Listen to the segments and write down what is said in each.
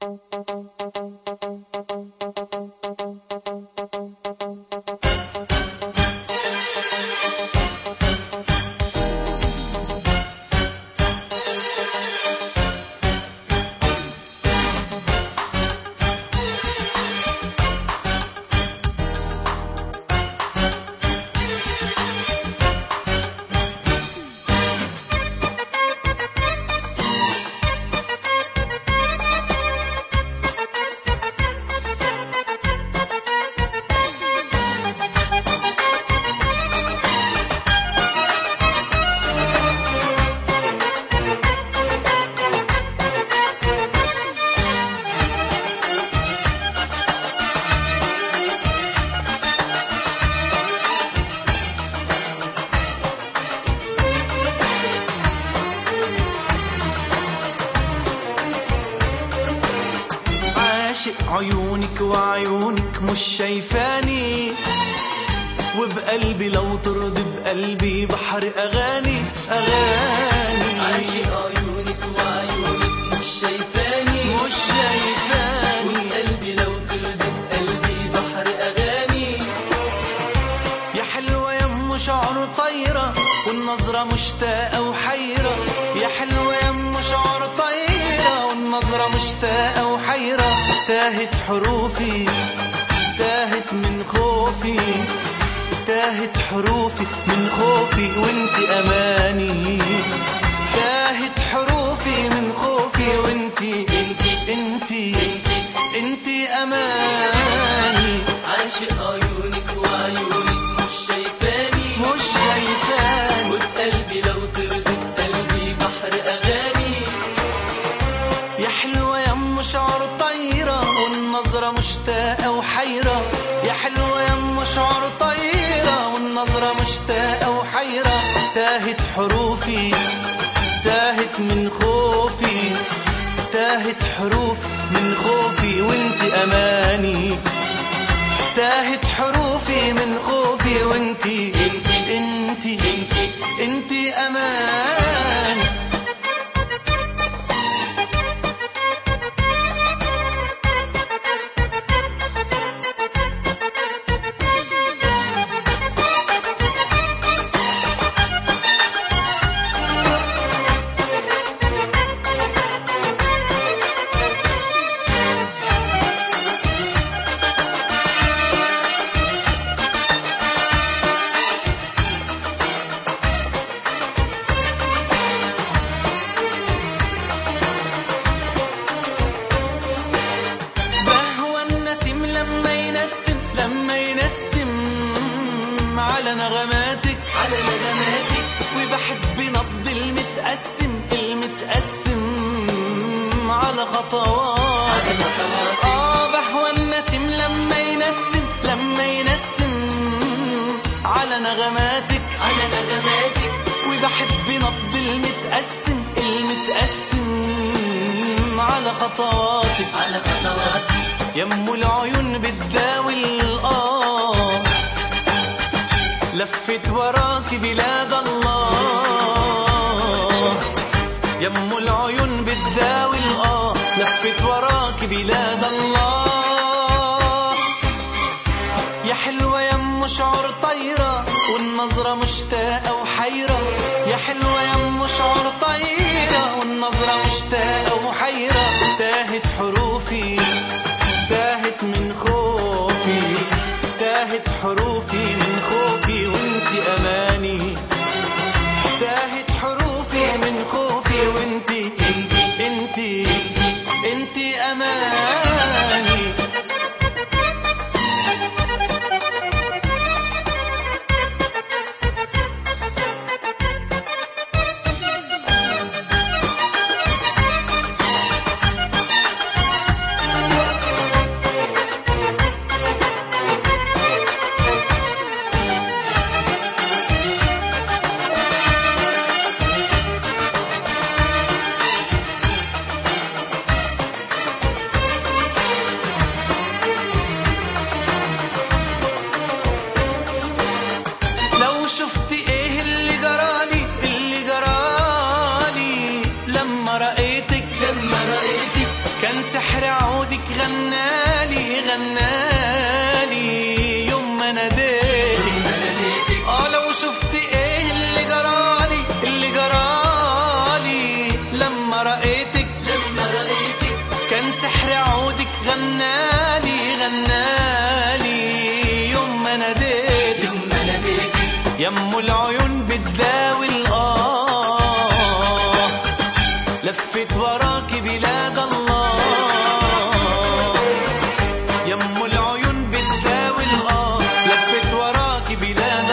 عاشق عيونك وعيونك مش شايفاني وبقلبي لو ترضي بقلبي بحر اغاني اغاني عاشق عيونك وعيونك مش شايفاني مش شايفاني قلبي لو ترضي بقلبي بحر اغاني يا حلوة يا ام شعر طايرة والنظرة مشتاقة وحيرة يا حلوة يا ام شعر طايرة والنظرة مشتاقة وحيرة تاهت حروفي تاهت من خوفي تاهت حروفي من خوفي وانت اماني تاهت حروفي من خوفي وانت انت انت انت اماني عاشق عيونك وعيونك مش شايفاني مش شايفاني وبقلبي لو ترضي بقلبي بحر اغاني يا حلوة يا ام شعر طايرة والنظرة مشتاقة وحيرة يا حلوة يا ام شعر طايرة والنظرة مشتاقة وحيرة تاهت حروفي تاهت من خوفي تاهت حروف من خوفي وانت اماني تاهت حروفي من خوفي وانت انت انت انت, انت اماني بهوى النسيم لما ينسم لما ينسم على نغماتك على نغماتك وبحب نبض المتقسم المتقسم على خطوات على خطواتك اه بهوى النسيم لما ينسم لما ينسم على نغماتك على نغماتك وبحب نبض المتقسم المتقسم على خطواتك على خطواتك يم العيون بتداوي الآه لفت وراك بلاد الله يم العيون بتداوي الآه لفت وراك بلاد الله يا حلوة يا ام شعر طايرة والنظرة مشتاقة وحيرة يا حلوة يا ام شعر طايرة والنظرة مشتاقة وحيرة تاهت حروفي تاهت من خوفي تاهت حروفي من خوفي وانت اماني تاهت حروفي من خوفي وانت انت انت انت اماني سحر عودك غنالي غنالي يوم ما ناديتك ناديتك اه لو شفت ايه اللي جرالي اللي جرالي لما رأيتك لما رأيتك كان سحر عودك غنالي غنالي يوم ما ناديتك يوم ما ناديتك يم العيون بتداوي الآه لفت وراكي بلاد الله يم العيون بتداوي الآه لفت وراكي بلاد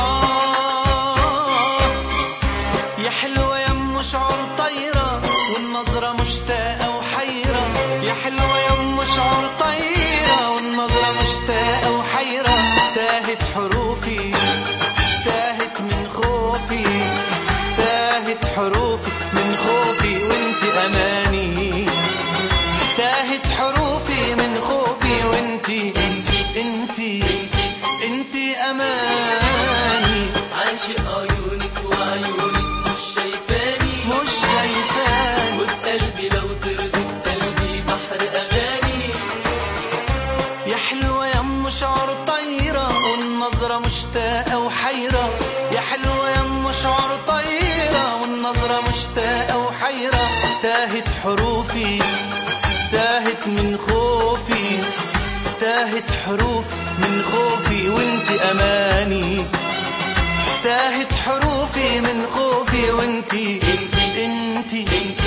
الله يا حلوة يم شعور طايرة والنظرة مشتاقة وحيرة يا حلوة يم شعور طايرة والنظرة مشتاقة وحيرة تاهت حروفي تاهت من خوفي تاهت حروفي من خوفي وانت أماني تاهت حروفي من خوفي وانت انت انت انت أماني عاشق عيونك وعيونك مش شايفاني مش شايفاني وبقلبي لو طرت قلبي بحر أغاني يا حلوة يا ام شعر طايرة والنظرة مشتاقة وحيرة يا حلوة يا ام شعر طايرة والنظرة مشتاقة وحيرة تاهت حروفي تاهت من خوفي تاهت حروف من خوفي وانت أماني تاهت حروفي من خوفي وانت انت انت, انت